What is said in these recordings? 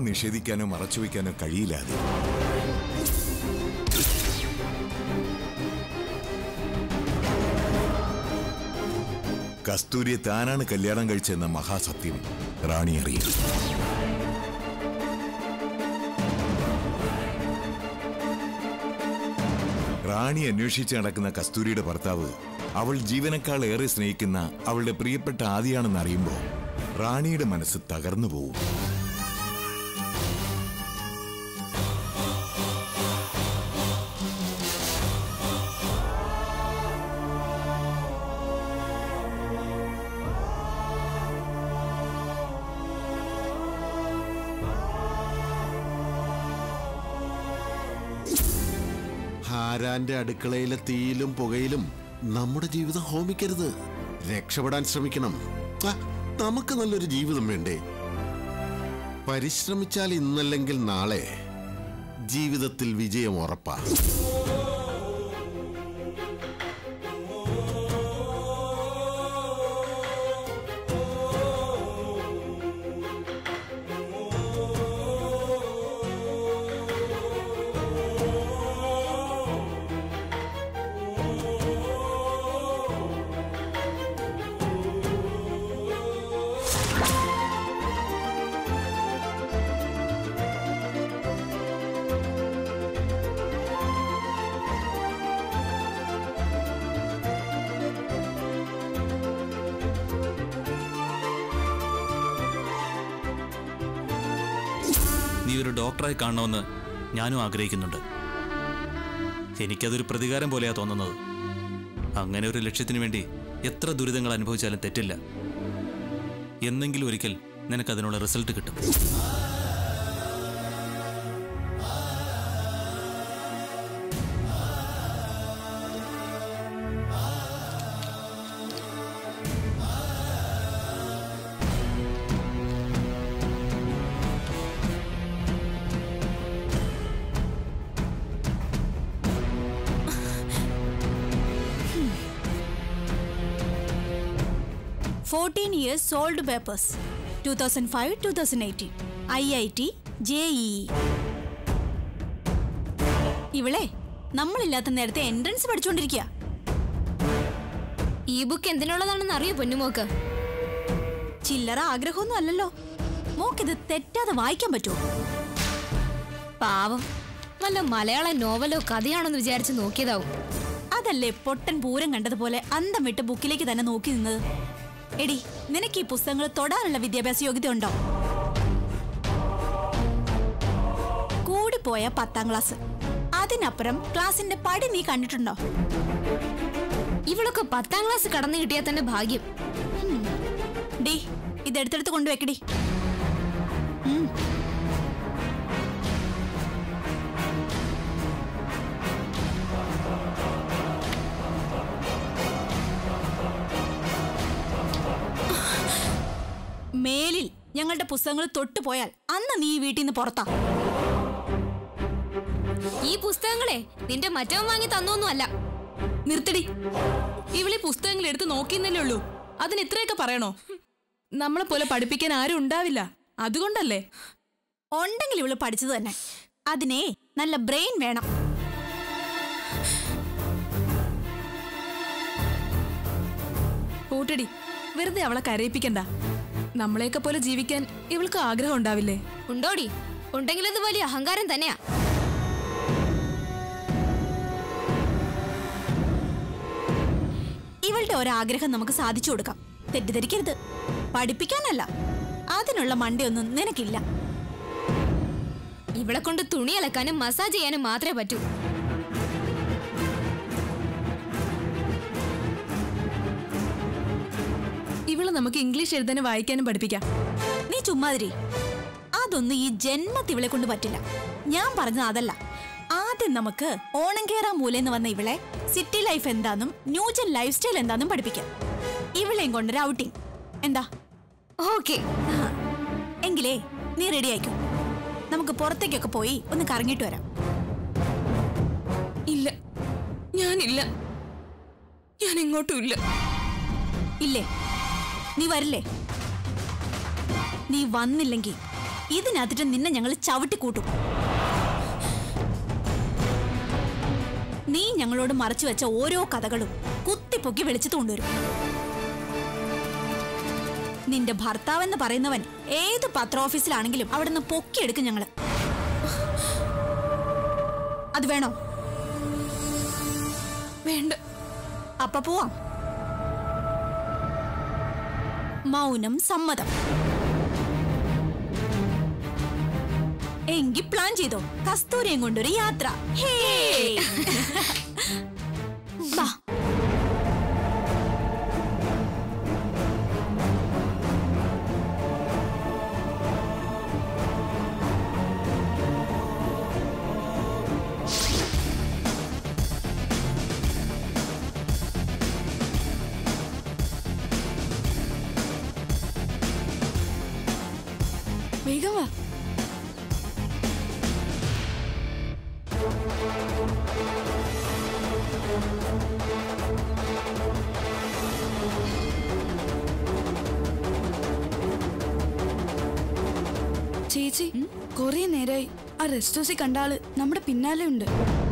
നിഷേധിക്കാനോ മറച്ചുവെക്കാനോ കഴിയില്ലാതെ കസ്തൂരിയെ താനാണ് കല്യാണം കഴിച്ചെന്ന മഹാസത്യം റാണി അറിയും റാണി അന്വേഷിച്ച് നടക്കുന്ന കസ്തൂരിയുടെ ഭർത്താവ് അവൾ ജീവനക്കാൾ ഏറെ സ്നേഹിക്കുന്ന അവളുടെ പ്രിയപ്പെട്ട ആദിയാണെന്ന് അറിയുമ്പോൾ റാണിയുടെ മനസ്സ് തകർന്നു പോവും ഹാരാന്റെ അടുക്കളയിലെ തീയിലും പുകയിലും നമ്മുടെ ജീവിതം ഹോമിക്കരുത് രക്ഷപ്പെടാൻ ശ്രമിക്കണം ആ, നമുക്ക് നല്ലൊരു ജീവിതം വേണ്ടേ പരിശ്രമിച്ചാൽ ഇന്നല്ലെങ്കിൽ നാളെ ജീവിതത്തിൽ വിജയം ഉറപ്പാ നീ ഒരു ഡോക്ടറായി കാണണമെന്ന് ഞാനും ആഗ്രഹിക്കുന്നുണ്ട് എനിക്കതൊരു പ്രതികാരം പോലെയാ തോന്നുന്നത് അങ്ങനെ ഒരു ലക്ഷ്യത്തിന് വേണ്ടി എത്ര ദുരിതങ്ങൾ അനുഭവിച്ചാലും തെറ്റില്ല എന്നെങ്കിലും ഒരിക്കൽ നിനക്കതിനുള്ള റിസൾട്ട് കിട്ടും fourteen years solved papers two thousand five two thousand eighteen I I T J E ഇവളെ നമ്മളില്ലാത്ത നേരത്തെ എൻട്രൻസ് പഠിച്ചുകൊണ്ടിരിക്കുക ഈ ബുക്ക് എന്തിനുള്ളതാണെന്ന് അറിയോ പൊന്നുമോക്ക് ചില്ലറ ആഗ്രഹമൊന്നും അല്ലല്ലോ മോക്കിത് തെറ്റാതെ വായിക്കാൻ പറ്റുമോ പാവം വല്ല മലയാള നോവലോ കഥയാണെന്ന് വിചാരിച്ച് നോക്കിയതാവും അതല്ലേ പൊട്ടൻ പൂരം കണ്ടതുപോലെ അന്തം വിട്ട് ബുക്കിലേക്ക് തന്നെ നോക്കി നിന്നത് എടി നിനക്ക് ഈ പുസ്തകങ്ങൾ തൊടാനുള്ള വിദ്യാഭ്യാസ യോഗ്യത ഉണ്ടോ കൂടിപ്പോയ പത്താം ക്ലാസ് അതിനപ്പുറം ക്ലാസിന്റെ പടി നീ കണ്ടിട്ടുണ്ടോ ഇവളൊക്കെ പത്താം ക്ലാസ് കടന്നു കിട്ടിയാൽ തന്നെ ഭാഗ്യം ഡി ഇതെടുത്തെടുത്ത് കൊണ്ടുവെക്കടി മേലിൽ ഞങ്ങളുടെ പുസ്തകങ്ങൾ തൊട്ടുപോയാൽ അന്ന് നീ ഈ വീട്ടിൽ നിന്ന് പുറത്താ ഈ പുസ്തകങ്ങളെ നിന്റെ മറ്റവൻ വാങ്ങി തന്നൊന്നും അല്ല നിർത്തടി ഇവളീ പുസ്തകങ്ങൾ എടുത്ത് നോക്കിയെന്നല്ലേ ഉള്ളൂ അതിന് ഇത്രയൊക്കെ പറയണോ നമ്മളെ പോലെ പഠിപ്പിക്കാൻ ആരും ഉണ്ടാവില്ല അതുകൊണ്ടല്ലേ ഉണ്ടെങ്കിൽ ഇവള് പഠിച്ചത് തന്നെ അതിനെ നല്ല ബ്രെയിൻ വേണം പോട്ടടി വെറുതെ അവളെ കരയിപ്പിക്കണ്ട നമ്മളെയൊക്കെ പോലെ ജീവിക്കാൻ ഇവൾക്ക് ആഗ്രഹം ഉണ്ടാവില്ലേ ഉണ്ടോടി ഉണ്ടെങ്കിൽ അത് വലിയ അഹങ്കാരം തന്നെയാ ഇവളുടെ ഒരാഗ്രഹം നമുക്ക് സാധിച്ചു കൊടുക്കാം തെറ്റിദ്ധരിക്കരുത് പഠിപ്പിക്കാനല്ല അതിനുള്ള മണ്ടയൊന്നും നിനക്കില്ല ഇവളെ കൊണ്ട് തുണി അലക്കാനും മസാജ് ചെയ്യാനും മാത്രമേ പറ്റൂ ഇവളെ നമുക്ക് ഇംഗ്ലീഷ് എഴുതാനും വായിക്കാനും പഠിപ്പിക്കാം നീ ചുമ്മാതിരി അതൊന്നും ഈ ജന്മത്ത് ഇവളെ കൊണ്ട് പറ്റില്ല ഞാൻ പറഞ്ഞത് അതല്ല ആദ്യം നമുക്ക് ഓണം കേറാ മൂലെന്ന് വന്ന ഇവളെ സിറ്റി ലൈഫ് എന്താന്നും ന്യൂജൻ ലൈഫ് സ്റ്റൈൽ എന്താന്നും പഠിപ്പിക്കാം ഇവളെയും കൊണ്ടൊരു ഔട്ടിംഗ് എന്താ ഓക്കെ ആ, എങ്കിലേ നീ റെഡി ആയിക്കോ നമുക്ക് പുറത്തേക്കൊക്കെ പോയി ഒന്ന് കറങ്ങിയിട്ട് വരാം ഇല്ല ഞാനില്ല ഞാൻ എങ്ങോട്ടും ഇല്ല ഇല്ലേ നീ വരില്ലേ നീ വന്നില്ലെങ്കിൽ ഇതിനകത്തിട്ട് നിന്നെ ഞങ്ങൾ ചവിട്ടിക്കൂട്ടും നീ ഞങ്ങളോട് മറച്ചു വെച്ച ഓരോ കഥകളും കുത്തിപ്പൊക്കി വെളിച്ചത്ത് കൊണ്ടുവരും നിന്റെ ഭർത്താവെന്ന് പറയുന്നവൻ ഏത് പത്ര ഓഫീസിലാണെങ്കിലും അവിടെ നിന്ന് പൊക്കിയെടുക്കും ഞങ്ങള് അത് വേണോ വേണ്ട അപ്പ പോവാം മൗനം സമ്മതം എങ്കി പ്ലാൻ ചെയ്തോ കസ്തൂരിയും കൊണ്ടൊരു യാത്ര ഹേ വാ വേഗം വാ ചേച്ചി കൊറേ നേരായി ആ റെസ്റ്റ് ഹൗസിൽ കണ്ട ആള് നമ്മുടെ പിന്നാലെ ഉണ്ട്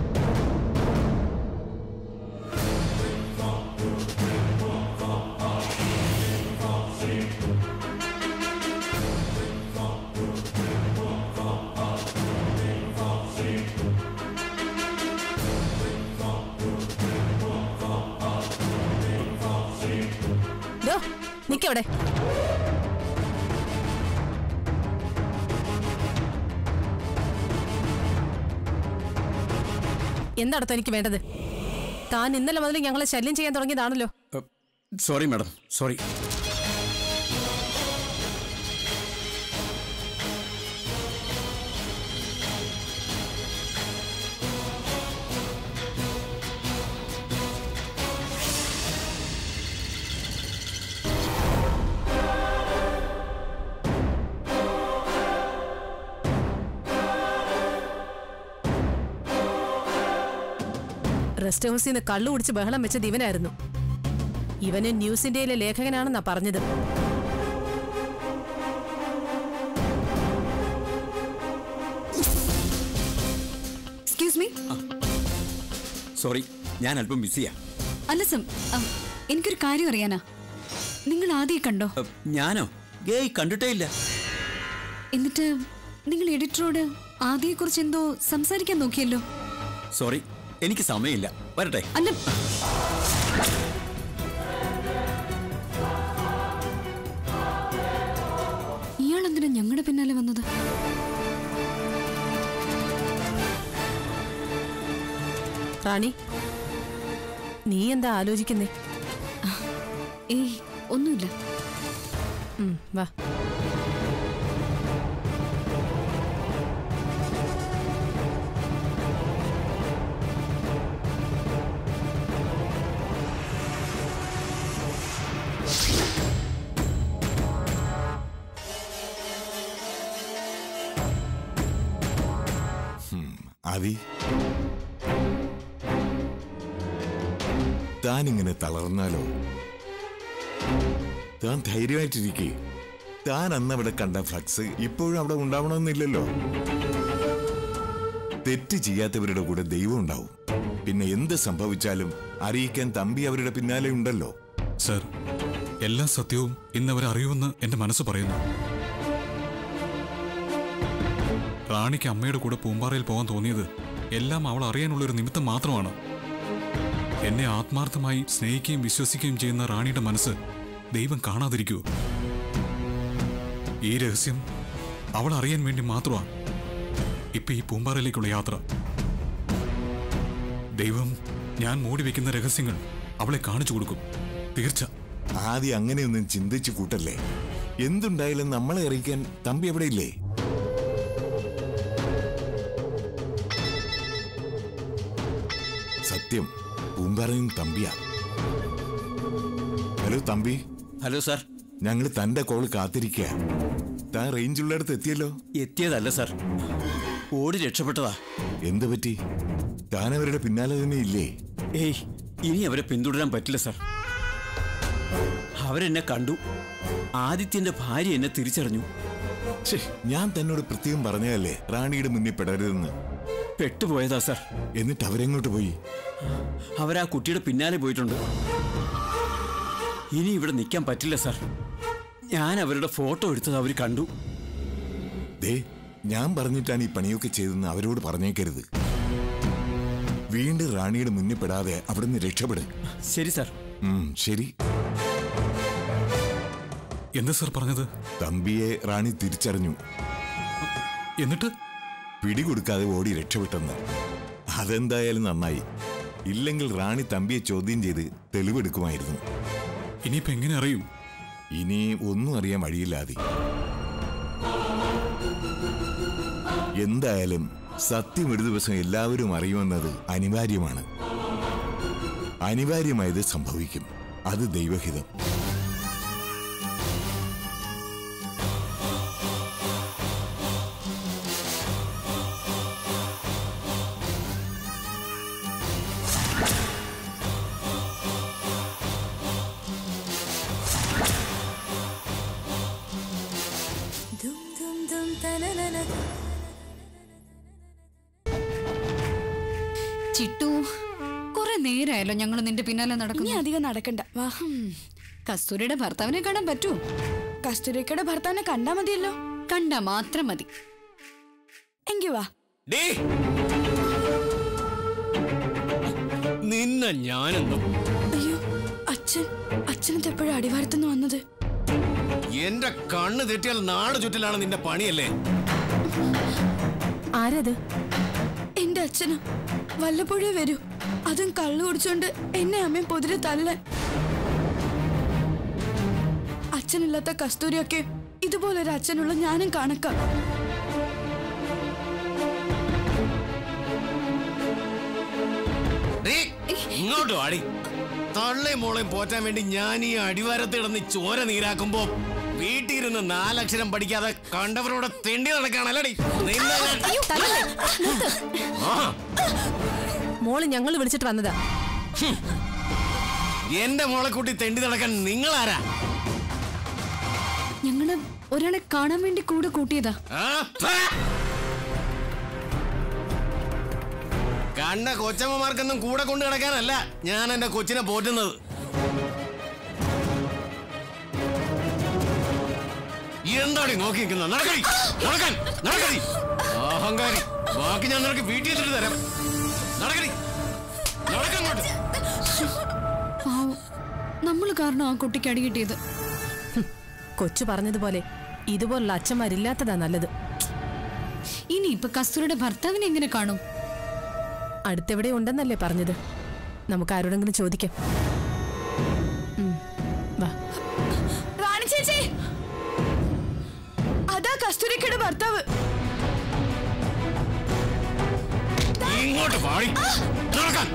നിക്കവിടെ എന്താടത്തോ എനിക്ക് വേണ്ടത് താൻ ഇന്നലെ മുതൽ ഞങ്ങളെ ശല്യം ചെയ്യാൻ തുടങ്ങിയതാണല്ലോ സോറി മാഡം സോറി റെസ്റ്റ് ഹൗസിൽ നിന്ന് കള്ളു കുടിച്ച് ബഹളം വെച്ചത് ഇവനായിരുന്നു ഇവന് ന്യൂസ് ഇന്ത്യയിലെ ലേഖകനാണെന്നാ പറഞ്ഞത് എക്സ്ക്യൂസ് മീ സോറി ഞാൻ അല്പം ബിസിയാ അല്ല സം അം, എനിക്കൊരു കാര്യം അറിയാനാ നിങ്ങൾ ആദ്യം കണ്ടോ അ, ഞാനോ ഗേയ് കണ്ടിട്ടേ ഇല്ല എന്നിട്ട് നിങ്ങൾ എഡിറ്ററോട് ആദ്യയെക്കുറിച്ച് എന്തോ സംസാരിക്കാൻ നോക്കിയല്ലോ സോറി എനിക്ക് സമയമില്ല വരട്ടെ അല്ല ഇയാൾ എന്തിനാ ഞങ്ങളുടെ പിന്നാലെ വന്നത് റാണി നീ എന്താ ആലോചിക്കുന്നേ ഏയ് ഒന്നുമില്ല ഉം, വാ ആദി താൻ ഇങ്ങനെ തളർന്നാലോ താൻ ധൈര്യമായിട്ടിരിക്കേ താൻ അന്ന് അവിടെ കണ്ട ഫ്ലക്സ് ഇപ്പോഴും അവിടെ ഉണ്ടാവണമെന്നില്ലല്ലോ തെറ്റ് ചെയ്യാത്തവരുടെ കൂടെ ദൈവം ഉണ്ടാവും പിന്നെ എന്ത് സംഭവിച്ചാലും അറിയിക്കാൻ തമ്പി അവരുടെ പിന്നാലെ ഉണ്ടല്ലോ സർ എല്ലാ സത്യവും ഇന്നവരെ അറിയുമെന്ന് എന്റെ മനസ്സ് പറയുന്നു റാണിക്ക് അമ്മയുടെ കൂടെ പൂമ്പാറയിൽ പോകാൻ തോന്നിയത് എല്ലാം അവൾ അറിയാനുള്ള ഒരു നിമിത്തം മാത്രമാണ് എന്നെ ആത്മാർത്ഥമായി സ്നേഹിക്കുകയും വിശ്വസിക്കുകയും ചെയ്യുന്ന റാണിയുടെ മനസ്സ് ദൈവം കാണാതിരിക്കൂ ഈ രഹസ്യം അവൾ അറിയാൻ വേണ്ടി മാത്രമാണ് ഇപ്പൊ ഈ പൂമ്പാറയിലേക്കുള്ള യാത്ര ദൈവം ഞാൻ മൂടി വെക്കുന്ന രഹസ്യങ്ങൾ അവളെ കാണിച്ചു കൊടുക്കും തീർച്ച ആദ്യം അങ്ങനെയൊന്നും ചിന്തിച്ചു കൂട്ടല്ലേ എന്തുണ്ടായാലും നമ്മളെ അറിയിക്കാൻ തമ്പി എവിടെയില്ലേ സത്യം പൂമ്പാറയും തമ്പിയാ ഹലോ തമ്പി ഹലോ സാർ ഞങ്ങൾ തന്റെ കോൾ കാത്തിരിക്കുക താൻ റേഞ്ച് ഉള്ളിടത്ത് എത്തിയല്ലോ എത്തിയതല്ല സാർ ഓടി രക്ഷപ്പെട്ടതാ എന്ത് പറ്റി താൻ അവരുടെ പിന്നാലെ തന്നെ ഇല്ലേ ഏയ് ഇനി അവരെ പിന്തുടരാൻ പറ്റില്ല സാർ അവരെന്നെ കണ്ടു ആദിത്യന്റെ ഭാര്യ എന്നെ തിരിച്ചറിഞ്ഞു ഛേ, ഞാൻ തന്നോട് പ്രത്യേകം പറഞ്ഞതല്ലേ റാണിയുടെ മുന്നിൽ പെടരുതെന്ന് പെട്ടുപോയതാ സാർ എന്നിട്ട് അവരെങ്ങോട്ട് പോയി അവരാ കുട്ടിയുടെ പിന്നാലെ പോയിട്ടുണ്ട് ഇനി ഇവിടെ നിൽക്കാൻ പറ്റില്ല സാർ ഞാൻ അവരുടെ ഫോട്ടോ എടുത്തത് അവർ കണ്ടു ദേ ഞാൻ പറഞ്ഞിട്ടാണ് ഈ പണിയൊക്കെ ചെയ്തെന്ന് അവരോട് പറഞ്ഞേക്കരുത് വീണ്ടും റാണിയുടെ മുന്നിൽ പെടാതെ അവിടുന്ന് രക്ഷപ്പെടും ശരി സാർ ഉം, ശരി എന്താ സാർ പറഞ്ഞത് തമ്പിയെ റാണി തിരിച്ചറിഞ്ഞു എന്നിട്ട് പിടികൊടുക്കാതെ ഓടി രക്ഷപ്പെട്ടെന്ന് അതെന്തായാലും നന്നായി ഇല്ലെങ്കിൽ റാണി തമ്പിയെ ചോദ്യം ചെയ്ത് തെളിവെടുക്കുമായിരുന്നു ഇനിയിപ്പോ എങ്ങനെ അറിയും ഇനി ഒന്നും അറിയാൻ വഴിയില്ലാതെ എന്തായാലും സത്യം ഒരു ദിവസം എല്ലാവരും അറിയുമെന്നത് അനിവാര്യമാണ് അനിവാര്യമായത് സംഭവിക്കും അത് ദൈവഹിതം ചിട്ടു കുറെ നേരമായല്ലോ ഞങ്ങൾ നിന്റെ പിന്നാലെ ഇനി നടക്കുന്നു അധികം നടക്കണ്ട വാ കസ്തൂരിയുടെ ഭർത്താവിനെ കാണാൻ പറ്റൂ കസ്തൂരിക്കയുടെ ഭർത്താവിനെ കണ്ടാ മതിയല്ലോ കണ്ടാ മാത്രം മതി എങ്കി വാ നിന്ന ഞാനെന്നും അയ്യോ അച്ഛൻ അച്ഛനത് എപ്പോഴും അടിവാരത്തുനിന്ന് വന്നത് എന്റെ കണ്ണ് തെറ്റിയാൽ നാട് ചുറ്റലാണ് നിന്റെ പണിയല്ലേ ആരത് എന്റെ അച്ഛനും വല്ലപ്പോഴേ വരൂ അതും കള്ളു കുടിച്ചോണ്ട് എന്നെ അമ്മയും പൊതിരെ തല്ലാൻ അച്ഛനില്ലാത്ത കസ്തൂരിയൊക്കെ ഇതുപോലൊരു അച്ഛനുള്ള ഞാനും കണക്കാം ഡേ, ഇങ്ങോട്ട് വാടി തള്ളയും മോളെയും പോറ്റാൻ വേണ്ടി ഞാൻ ഈ അടിവാരത്ത് കിടന്ന് ചോര നീരാക്കുമ്പോ വീട്ടിലിരുന്ന് നാലക്ഷരം പഠിക്കാതെ കണ്ടവരോട് തെണ്ടി നടക്കാണല്ലടി നിന്നെ ഞാൻ- ആ, മോള് ഞങ്ങൾ വിളിച്ചിട്ട് വന്നതാ എന്റെ മോളെ കൂട്ടി തെണ്ടി നടക്കാൻ നിങ്ങളാരാ ഞങ്ങള് ഒരാളെ കാണാൻ വേണ്ടി കൂടെ കൂട്ടിയതാ ആ, ഫേ. കണ്ട കൊച്ചമ്മമാർക്കൊന്നും കൂടെ കൊണ്ട് കിടക്കാനല്ല ഞാൻ എന്റെ കൊച്ചിനെ പോറ്റുന്നത് എന്താടി നോക്കി നിൽക്കുന്നത് നടക്കടി നടക്കാൻ നടക്കടി അഹങ്കാരി ബാക്കി ഞാൻ നിനക്ക് വീട്ടിൽ എത്തിട്ട് തരാം നടക്കടി നടക്കങ്ങോട്ട് പാവം നമ്മൾ കാരണം ആ കുട്ടിക്ക് അടി കിട്ടിയത് കൊച്ചു പറഞ്ഞതുപോലെ ഇതുപോലുള്ള അച്ഛന്മാരില്ലാത്തതാ നല്ലത് ഇനി ഇപ്പൊ കസ്തൂരിയുടെ ഭർത്താവിനെ എങ്ങനെ കാണും അടുത്തെവിടെ ഉണ്ടെന്നല്ലേ പറഞ്ഞത് നമുക്ക് ആരോടെങ്കിലും ചോദിക്കാം ഉം, വാ റാണി ചേച്ചി അതാ കസ്തൂരിക്കയുടെ ഭർത്താവ് ഇങ്ങോട്ട് പാടി നടക്കാൻ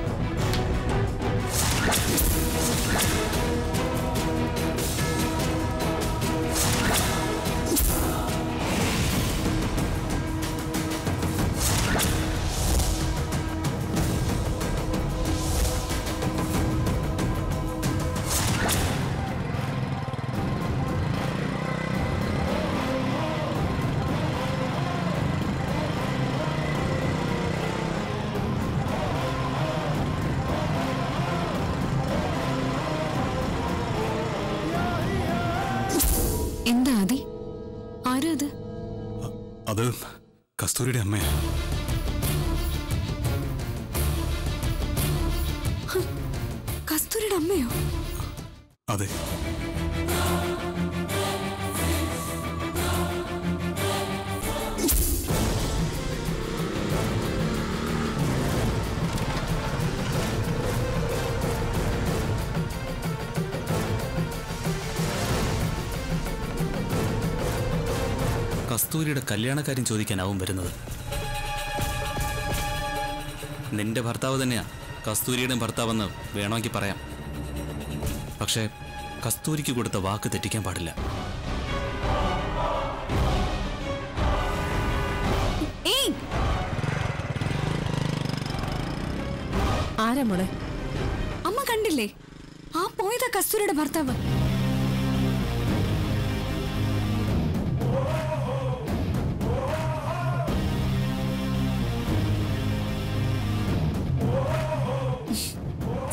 എന്താ ആദി ആരാ അത് അത് കസ്തൂരിയുടെ അമ്മയാ കസ്തൂരിയുടെ അമ്മയോ അതെ കസ്തൂരിയുടെ കല്യാണക്കാര്യം ചോദിക്കാനാവും വരുന്നത് നിന്റെ ഭർത്താവ് തന്നെയാ കസ്തൂരിയുടെ ഭർത്താവെന്ന് വേണമെങ്കിൽ പറയാം പക്ഷേ കസ്തൂരിക്ക് കൊടുത്ത വാക്ക് തെറ്റിക്കാൻ പാടില്ല ഏയ് ആരാ മോളെ അമ്മ കണ്ടില്ലേ ആ പോയതാ കസ്തൂരിയുടെ ഭർത്താവ്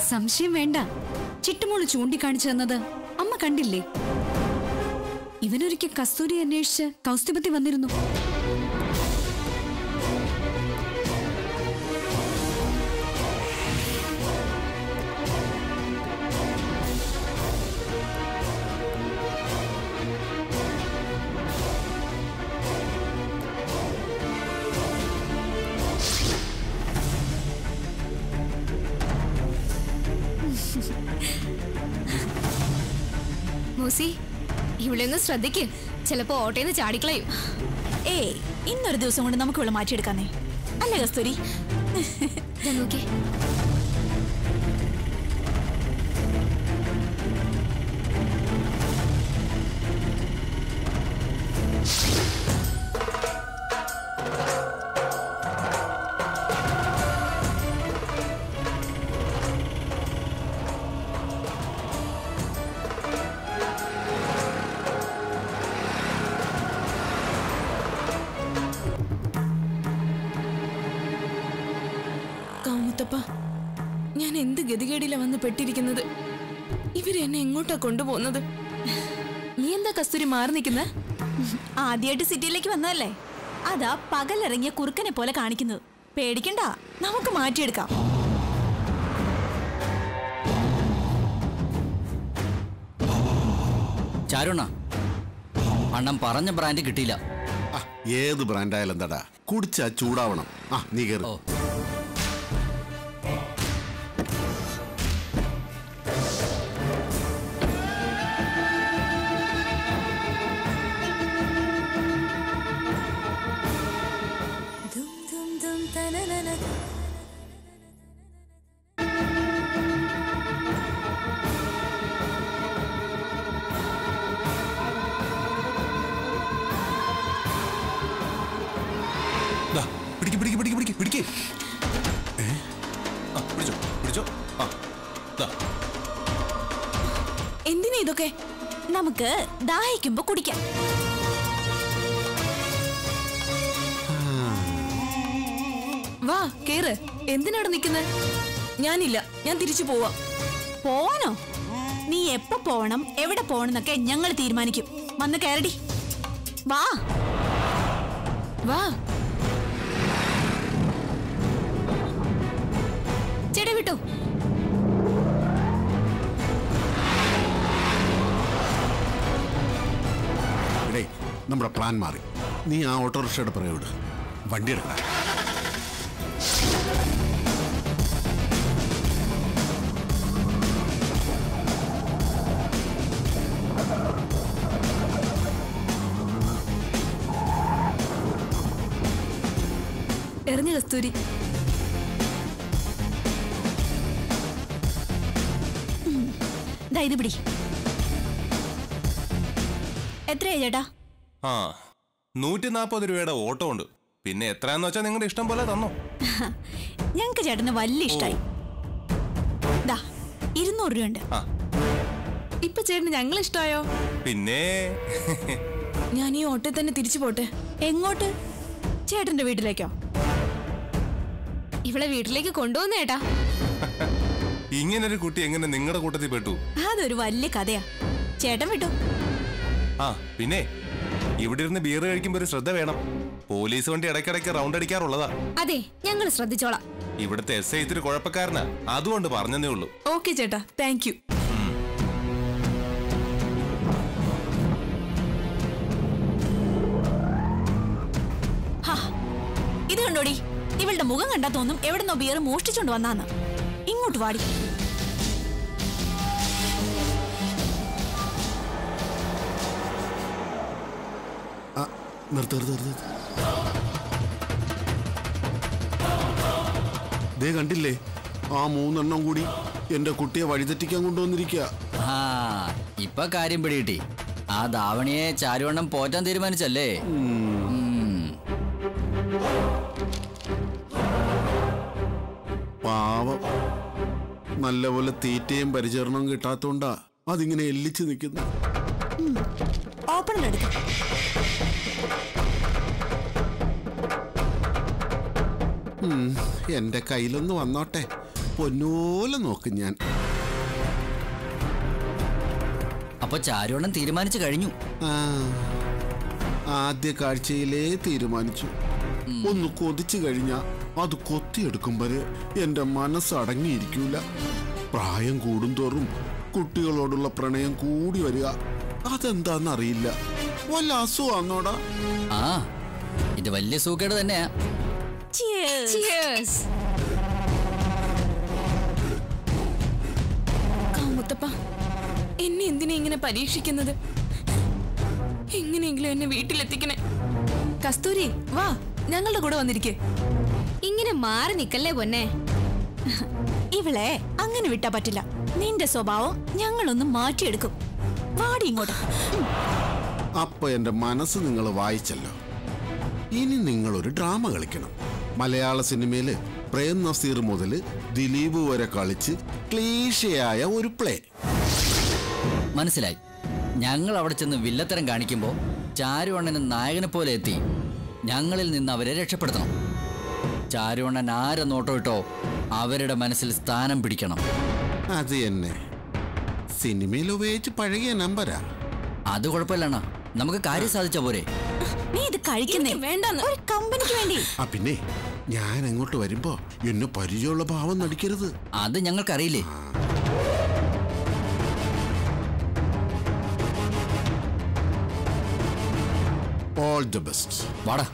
സംശയം വേണ്ട ചിട്ടുമോള് ചൂണ്ടിക്കാണിച്ചു തന്നത് അമ്മ കണ്ടില്ലേ ഇവനൊരിക്കൽ കസ്തൂരി അന്വേഷിച്ച് കൗസ്തുഭത്തി വന്നിരുന്നു മൂസി ഇവിടെ ഒന്ന് ശ്രദ്ധിക്ക് ചിലപ്പോ ഓട്ടോന്ന് ചാടിക്കളയും ഏയ് ഇന്നൊരു ദിവസം കൊണ്ട് നമുക്ക് ഇവിടെ മാറ്റിയെടുക്കാന്നേ അല്ലേ കസ്തൂരി ദാ നോക്കിയേ കാമുത്തപ്പ ഞാൻ എന്ത് ഗതികേടില വന്ന് പെട്ടിരിക്കുന്നത് ഇവരെന്നെ എങ്ങോട്ടാ കൊണ്ടുപോകുന്നത് നീ എന്താ കസ്തൂരി മാറി നിൽക്കുന്നത് ആദ്യമായിട്ട് സിറ്റിയിലേക്ക് വന്നതല്ലേ അതാ പകലിറങ്ങിയ കുറുക്കനെ പോലെ കാണിക്കുന്നത് പേടിക്കണ്ട നമുക്ക് മാറ്റിയെടുക്കാം ചാരുണ്ണ അണ്ണം പറഞ്ഞ ബ്രാൻഡ് കിട്ടിയില്ല ആ, ഏത് ബ്രാൻഡായാലും എന്താടാ കുടിച്ചാ ചൂടാവണം ആ നീ കയറി ദാ, പിടിക്ക് പിടിക്ക് പിടിക്ക് പിടിക്ക് പിടിക്ക് ഏ? ആ, പിടിച്ചോ പിടിച്ചോ ആ ദാ. എന്തിനാ ഇതൊക്കെ നമുക്ക് ദാഹിക്കുമ്പോ കുടിക്കാം വാ കേറ് എന്തിനാണ് നിൽക്കുന്നത് ഞാനില്ല ഞാൻ തിരിച്ചു പോവാം പോവാനോ നീ എപ്പോ പോവണം എവിടെ പോകണം എന്നൊക്കെ ഞങ്ങൾ തീരുമാനിക്കും വന്ന് കയറടി വാ വാ ചേട്ടാ വിട്ടോ ഇടേ നമ്മുടെ പ്ലാൻ മാറി നീ ആ ഓട്ടോറിക്ഷയുടെ പുറകെ വിട് വണ്ടി എടുക്കടാ എറിഞ്ഞ കസ്തൂരി ദാ ഇത് പിടി എത്രയാ ചേട്ടാ ആ നൂറ്റി നാൽപ്പത് രൂപയുടെ ഓട്ടോ ഉണ്ട് പിന്നെ എത്രയാന്ന് വെച്ചാൽ നിങ്ങളുടെ ഇഷ്ടം പോലെ തന്നോ ഞങ്ങക്ക് ചേട്ടന് വലിയ ഇഷ്ടായി ദാ ഇരുന്നൂറ് രൂപയുണ്ട് ആ ഇപ്പൊ ചേട്ടന് ഞങ്ങൾ ഇഷ്ടമായോ പിന്നെ ഞാൻ ഈ ഓട്ടോയിൽ തന്നെ തിരിച്ചു പോട്ടെ എങ്ങോട്ട് ചേട്ടന്റെ വീട്ടിലേക്കോ ഇവളെ വീട്ടിലേക്ക് കൊണ്ടുപോകുന്ന ഏട്ടാ ഇങ്ങനൊരു കുട്ടി എങ്ങനെ നിങ്ങളുടെ കൂട്ടത്തിൽ പെട്ടു അതൊരു വലിയ കഥയാ ചേട്ടൻ വിട്ടു ആ പിന്നെ ഇവിടെ ഇരുന്ന് ബിയർ കഴിക്കുമ്പോൾ ഒരു ശ്രദ്ധ വേണം പോലീസ് വണ്ടി ഇടയ്ക്കിടയ്ക്ക് റൗണ്ട് അടിക്കാറുള്ളതാ അതെ ഞങ്ങൾ ശ്രദ്ധിച്ചോളാം ഇവിടുത്തെ എസ് ഐ ഇത്തിരി കുഴപ്പക്കാരനാ അതുകൊണ്ട് പറഞ്ഞതേ ഉള്ളൂ ഓക്കെ ചേട്ടാ താങ്ക് യു ഹാ ഇത് കണ്ടോടി ഇവളുടെ മുഖം കണ്ടാ തോന്നും എവിടെന്നോ ബിയർ മോഷ്ടിച്ചോണ്ട് വന്നാന്ന് ഇങ്ങോട്ട് വാടി ആ നിർത്ത് നിർത്ത് നിർത്ത് നിർത്ത്. ദേ കണ്ടില്ലേ ആ മൂന്നെണ്ണം കൂടി എന്റെ കുട്ടിയെ വഴിതെറ്റിക്കാൻ കൊണ്ടുവന്നിരിക്കുക ആ ഇപ്പൊ കാര്യം പിടികിട്ടി ആ ധാവണിയെ ചാരുവണ്ണം പോറ്റാൻ തീരുമാനിച്ചല്ലേ ഉം. പാവം നല്ലപോലെ തീറ്റയും പരിചരണവും കിട്ടാത്തോണ്ടാ അതിങ്ങനെ എല്ലിച്ചു നിൽക്കുന്നു ഓപ്പണർ എടുക്ക ഉം, എന്റെ കയ്യിലൊന്ന് വന്നോട്ടെ പൊന്നോലെ നോക്കും ഞാൻ അപ്പൊ ചാരുവണ്ണം തീരുമാനിച്ചു കഴിഞ്ഞു ആ, ആദ്യ കാഴ്ചയിലേ തീരുമാനിച്ചു ഒന്ന് കൊതിച്ചു കഴിഞ്ഞാ അത് കൊത്തിയെടുക്കും വരെ എന്റെ മനസ്സ് അടങ്ങിയിരിക്കൂല പ്രായം കൂടുന്തോറും കുട്ടികളോടുള്ള പ്രണയം കൂടി വരിക അതെന്താന്നറിയില്ല വല്ല അസുഖാന്നോടാ ആ ഇത് വലിയ സൂക്കേട് തന്നെയാ കാമുത്തപ്പ എന്നെ എന്തിനാ ഇങ്ങനെ പരീക്ഷിക്കുന്നത് എങ്ങനെയെങ്കിലും എന്നെ വീട്ടിലെത്തിക്കണേ കസ്തൂരി വാ ഞങ്ങളുടെ കൂടെ വന്നിരിക്കേ ഇങ്ങനെ മാറി നിക്കല്ലേ പൊന്നെ ഇവളെ അങ്ങനെ വിട്ടാ പറ്റില്ല നിന്റെ സ്വഭാവം ഞങ്ങളൊന്ന് മാറ്റിയെടുക്കും വാടി ഇങ്ങോട്ട് അപ്പൊ എന്റെ മനസ്സ് നിങ്ങൾ വായിച്ചല്ലോ ഇനി നിങ്ങൾ ഒരു ഡ്രാമ കളിക്കണം മലയാള സിനിമയില് പ്രേം നസീർ മുതൽ ദിലീപ് വരെ കളിച്ച് ക്ലീഷയായ ഒരു പ്ലേ മനസ്സിലായി ഞങ്ങൾ അവിടെ ചെന്ന് വില്ലത്തരം കാണിക്കുമ്പോൾ ചാരുവണ്ണന് നായകനെ പോലെ എത്തി ഞങ്ങളിൽ നിന്ന് അവരെ രക്ഷപ്പെടുത്തണം ചാരുവണ്ണൻ ആരെ നോട്ടോ ഇട്ടോ അവരുടെ മനസ്സിൽ സ്ഥാനം പിടിക്കണം അത് തന്നെ സിനിമയിൽ ഉപയോഗിച്ച് പഴകിയ നമ്പരാ അത് കുഴപ്പമില്ലണ്ണ നമുക്ക് കാര്യം സാധിച്ച പോരെ നീ ഇത് കഴിക്കുന്നേ വേണ്ടെന്ന് ഒരു കമ്പനിക്ക് വേണ്ടി ആ പിന്നെ ഞാൻ അങ്ങോട്ട് വരുമ്പോ എന്നെ പരിചയമുള്ള ഭാവം നടിക്കരുത് അത് ഞങ്ങൾക്കറിയില്ലേ ഓൾ ദ ബെസ്റ്റ് വാടാ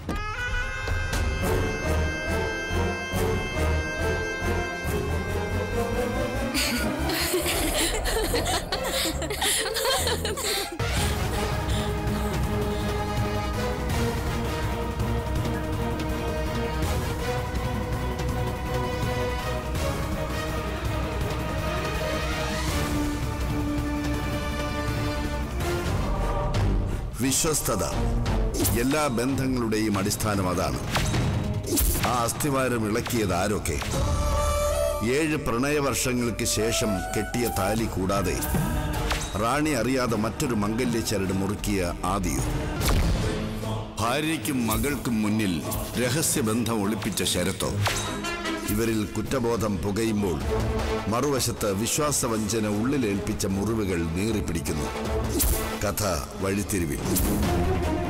വിശ്വസ്തത എല്ലാ ബന്ധങ്ങളുടെയും അടിസ്ഥാനം അതാണ് ആ അസ്ഥിവാരം ഇളക്കിയത് ആരൊക്കെ ഏഴ് പ്രണയവർഷങ്ങൾക്ക് ശേഷം കെട്ടിയ താലി കൂടാതെ റാണി അറിയാതെ മറ്റൊരു മംഗല്യ ചരട് മുറുക്കിയ ആദിയോ ഭാര്യയ്ക്കും മകൾക്കും മുന്നിൽ രഹസ്യബന്ധം ഒളിപ്പിച്ച ശരത്തോ ഇവരിൽ കുറ്റബോധം പുകയുമ്പോൾ മറുവശത്ത് വിശ്വാസവഞ്ചന ഉള്ളിലേൽപ്പിച്ച മുറിവുകൾ നീറിപ്പിടിക്കുന്നു കഥ വഴിത്തിരിവിൽ